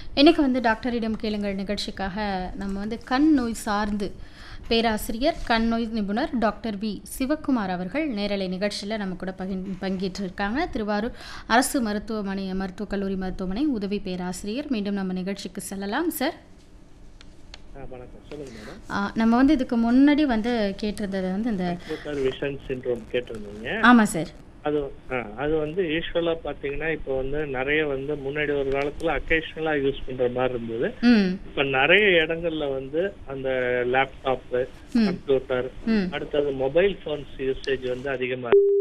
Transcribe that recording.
இன்னைக்கு வந்து டாக்டரிடம் கேளுங்கள் நிகழ்ச்சிக்காக நம்ம வந்து கண் நோய் சார்ந்து பேராசிரியர் கண் நோய் நிபுணர் டாக்டர் வி சிவக்குமார் அவர்கள் நேரலை நிகழ்ச்சியில் நம்ம கூட பகின் பங்கேற்றிருக்காங்க திருவாரூர் அரசு மருத்துவமனை மருத்துவக் கல்லூரி மருத்துவமனை உதவி பேராசிரியர் மீண்டும் நம்ம நிகழ்ச்சிக்கு செல்லலாம் சார் ஆ வணக்கம் சொல்லுங்க மேடம் ஆ, நம்ம வந்து இதுக்கு முன்னாடி வந்து கேட்டிருந்தது வந்து இந்த கம்ப்யூட்டர் விஷன் சிண்ட்ரோம் கேட்டிருந்தீங்க ஆமாம் சார் அது ஆ, அது வந்து யூஸ்வலாக பார்த்தீங்கன்னா இப்போ வந்து நிறைய வந்து முன்னாடி ஒரு காலத்தில் அக்கேஷனலாக யூஸ் பண்ணுற மாதிரி இருந்தது ம் இப்போ நிறைய இடங்கள்ல வந்து அந்த லேப்டாப்பு கம்ப்யூட்டர் ம் அடுத்தது மொபைல் ஃபோன்ஸ் யூசேஜ் வந்து அதிகமாக இருக்கு